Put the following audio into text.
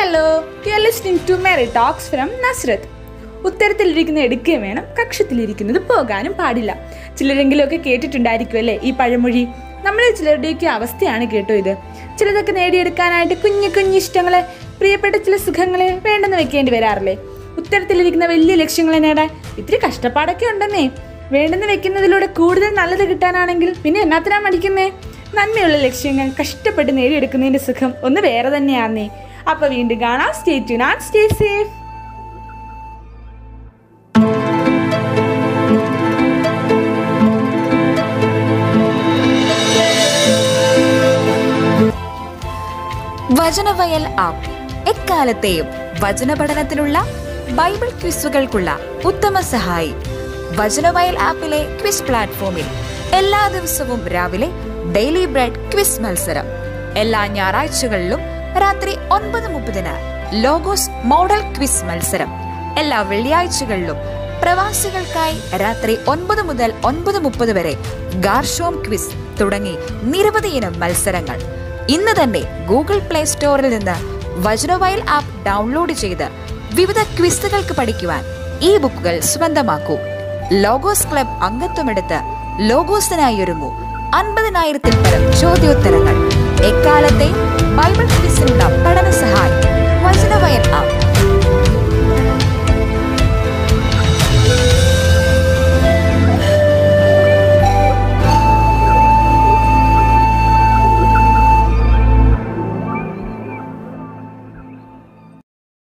hello you are listening to merry talks from Nazareth ഉത്തരത്തിലിരിക്കുന്ന എടുക്കുകയും വേണം കക്ഷത്തിലിരിക്കുന്നത് പോകാനും പാടില്ല ചിലരെങ്കിലുമൊക്കെ കേട്ടിട്ടുണ്ടായിരിക്കും അല്ലേ ഈ പഴമൊഴി നമ്മളിൽ ചിലരുടെയൊക്കെ അവസ്ഥയാണ് കേട്ടോ ഇത് ചിലതൊക്കെ നേടിയെടുക്കാനായിട്ട് കുഞ്ഞു കുഞ്ഞു ഇഷ്ടങ്ങളെ പ്രിയപ്പെട്ട ചില സുഖങ്ങളെ വേണ്ടെന്ന് വെക്കേണ്ടി വരാറില്ലേ ഉത്തരത്തിലിരിക്കുന്ന വലിയ ലക്ഷ്യങ്ങളെ നേടാൻ ഇത്തിരി കഷ്ടപ്പാടൊക്കെ ഉണ്ടെന്നേ വേണ്ടെന്ന് വെക്കുന്നതിലൂടെ കൂടുതൽ നല്ലത് കിട്ടാനാണെങ്കിൽ പിന്നെ എന്നാത്തിനാ മടിക്കുന്നേ നന്മയുള്ള ലക്ഷ്യങ്ങൾ കഷ്ടപ്പെട്ട് നേടിയെടുക്കുന്നതിന്റെ സുഖം ഒന്ന് വേറെ തന്നെയാന്നേ അപ്പൊ വീണ്ടും കാണാം stay tune and stay safe Vachanavayal app എക്കാലത്തെയും വചന പഠനത്തിനുള്ള ബൈബിൾ ക്വിസുകൾക്കുള്ള ഉത്തമ സഹായി വചനവയൽ ആപ്പിലെ ക്വിസ് പ്ലാറ്റ്ഫോമിൽ എല്ലാ ദിവസവും രാവിലെ ഡെയിലി ബ്രെഡ് ക്വിസ് മത്സരം എല്ലാ ഞായറാഴ്ചകളിലും രാത്രി ഒൻപത് മുപ്പതിന് ലോഗോസ് മോഡൽ ക്വിസ് മത്സരം എല്ലാ വെള്ളിയാഴ്ചകളിലും പ്രവാസികൾക്കായി രാത്രി ഒൻപത് മുതൽ ഒൻപത് മുപ്പത് വരെ ഗാർഷോം ക്വിസ് തുടങ്ങി നിരവധി ഇനം മത്സരങ്ങൾ ഇന്ന് തന്നെ ഗൂഗിൾ പ്ലേ സ്റ്റോറിൽ നിന്ന് വജ്രവയൽ ആപ്പ് ഡൗൺലോഡ് ചെയ്ത് വിവിധ ക്വിസുകൾക്ക് പഠിക്കുവാൻ ഈ ബുക്കുകൾ സ്വന്തമാക്കൂ ലോഗോസ് ക്ലബ് അംഗത്വമെടുത്ത് ലോഗോസിനായി ഒരുങ്ങൂ അൻപതിനായിരത്തിൽ പരം ചോദ്യോത്തരങ്ങൾ എക്കാലത്തെ ബൈബിൾ ക്വിസിനുള്ള പഠന സഹായം വചനവയൽ ആപ്പ്